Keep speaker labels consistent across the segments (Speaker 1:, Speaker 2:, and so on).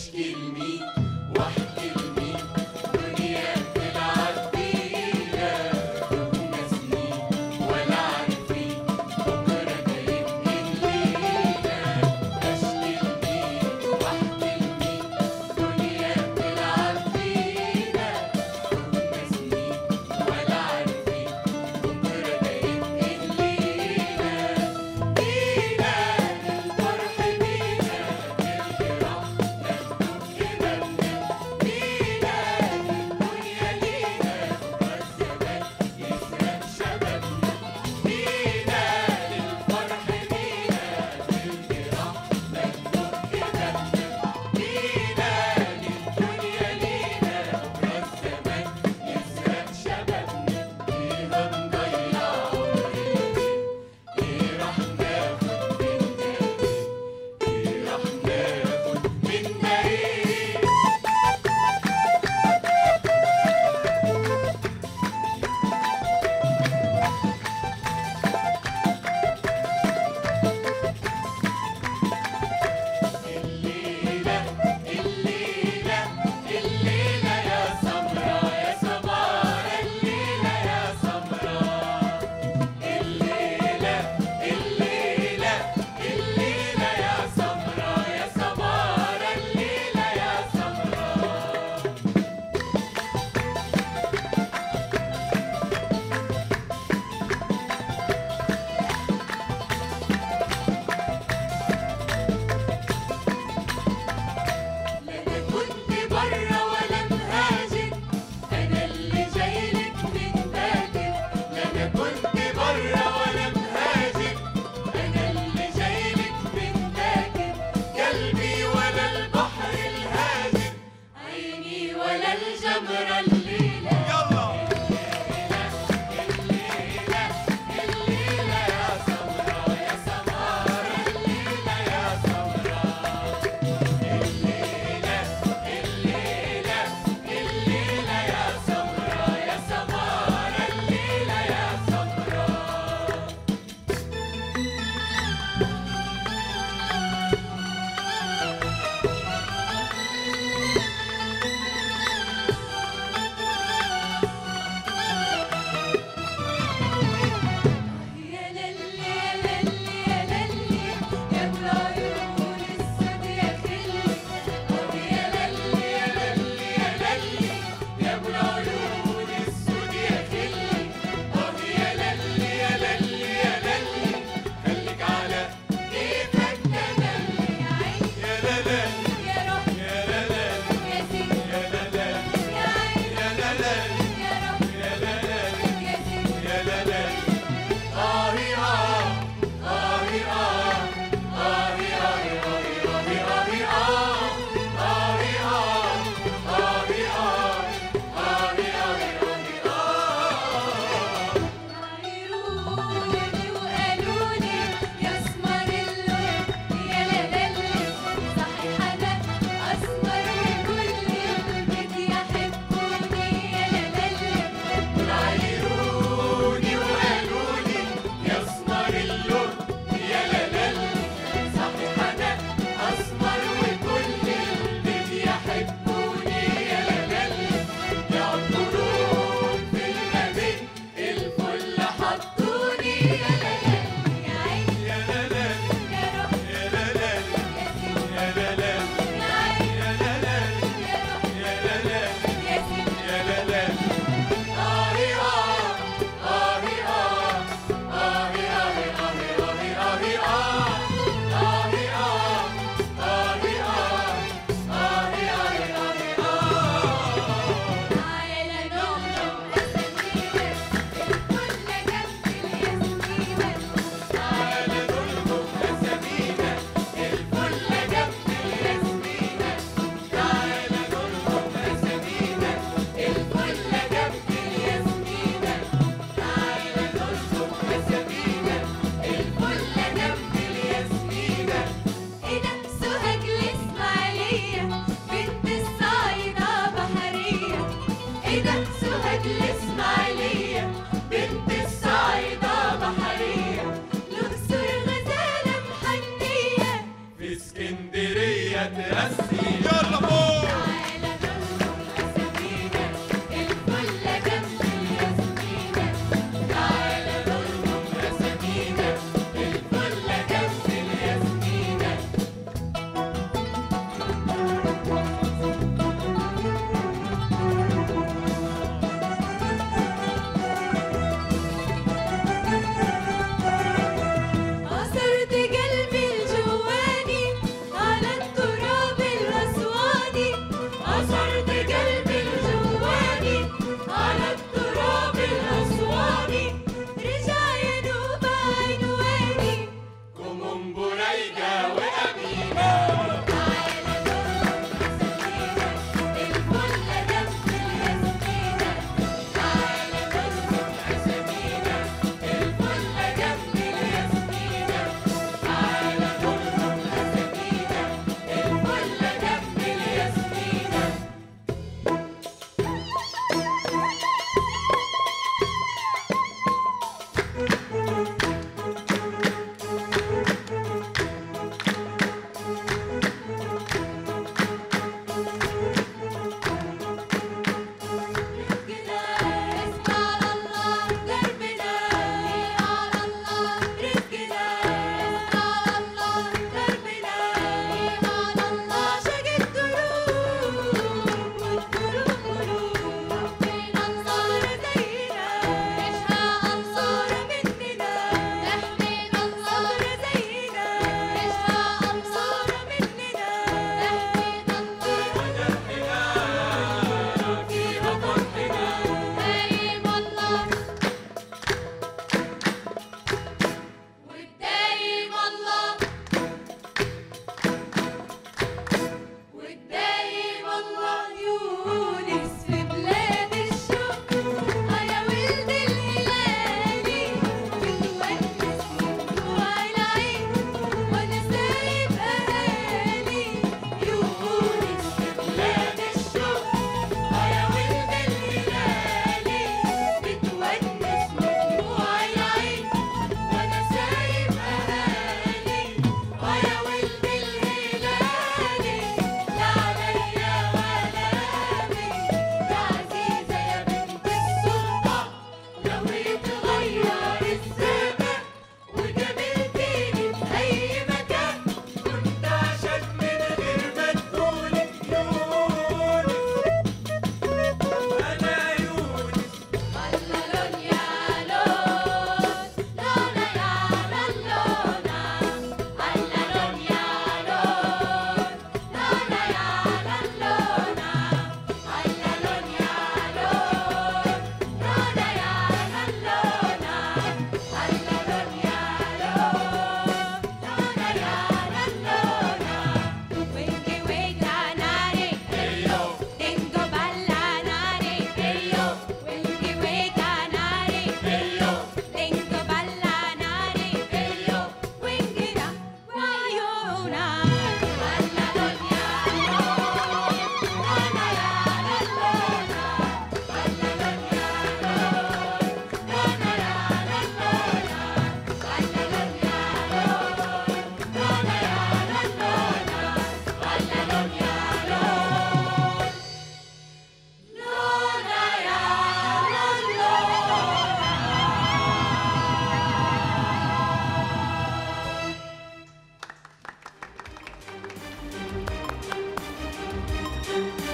Speaker 1: اشكي لمين واحكي لمين دنيا بتلعب بينا دوبنا سنين ولا عارفين بكره جايب لينا اشكي لمين واحكي لمين دنيا بتلعب بينا دوبنا سنين ولا عارفين بكره جايب لينا بينا الفرح بينا الجراح مكتوب كتابنا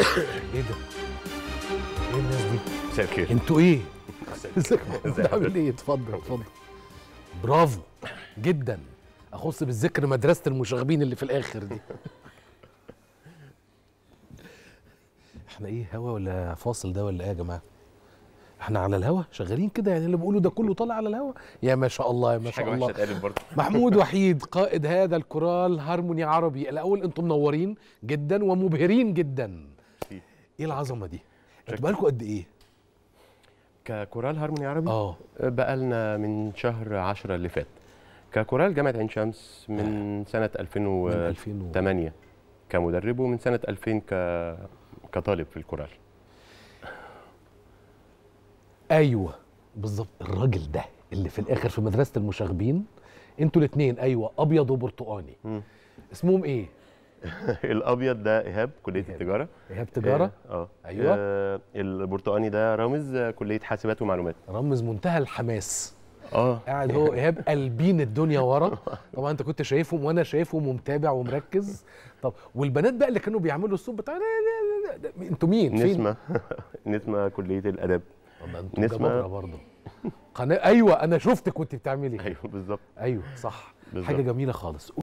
Speaker 2: ايه ده ايه الناس دي
Speaker 3: مساء الخير
Speaker 2: انتوا ايه ازيك يا محمود؟ عامل ايه اتفضل اتفضل برافو جدا اخص بالذكر مدرسه المشاغبين اللي في الاخر دي احنا ايه هوا ولا فاصل ده ولا ايه يا جماعه احنا على الهوا شغالين كده يعني اللي بقوله ده كله طالع على الهوا يا ما شاء الله يا ما
Speaker 3: مش
Speaker 2: شاء
Speaker 3: حاجه
Speaker 2: الله
Speaker 3: وحشه اتقالت برضه
Speaker 2: محمود وحيد قائد هذا الكورال هارموني عربي الاول انتم منورين جدا ومبهرين جدا ايه العظمه دي انتوا بقالكم قد ايه
Speaker 3: ككورال هارموني عربي
Speaker 2: اه
Speaker 3: بقالنا من شهر 10 اللي فات ككورال جامعه عين شمس من سنه
Speaker 2: من
Speaker 3: 2008
Speaker 2: 2000 و...
Speaker 3: كمدرب ومن سنه 2000 ك كطالب في الكورال
Speaker 2: ايوه بالظبط الراجل ده اللي في الاخر في مدرسه المشاغبين انتوا الاثنين ايوه ابيض وبرتقاني
Speaker 3: مم.
Speaker 2: اسمهم ايه
Speaker 3: الابيض ده ايهاب كليه
Speaker 2: إيهاب.
Speaker 3: التجاره
Speaker 2: ايهاب تجاره
Speaker 3: اه
Speaker 2: أيوة.
Speaker 3: آه، البرتقاني ده رامز آه، كليه حاسبات ومعلومات
Speaker 2: رمز منتهى الحماس
Speaker 3: اه
Speaker 2: قاعد هو ايهاب قلبين الدنيا ورا طبعا انت كنت شايفهم وانا شايفهم ومتابع ومركز طب والبنات بقى اللي كانوا بيعملوا الصوت بتاع انتوا مين فين
Speaker 3: نسمه نسمه كليه الاداب
Speaker 2: والله انتوا
Speaker 3: نسمة.
Speaker 2: جبابرة برضه قناه ايوه انا شفتك وانت بتعملي
Speaker 3: ايوه بالظبط
Speaker 2: ايوه صح
Speaker 3: بالظبط.
Speaker 2: حاجه جميله خالص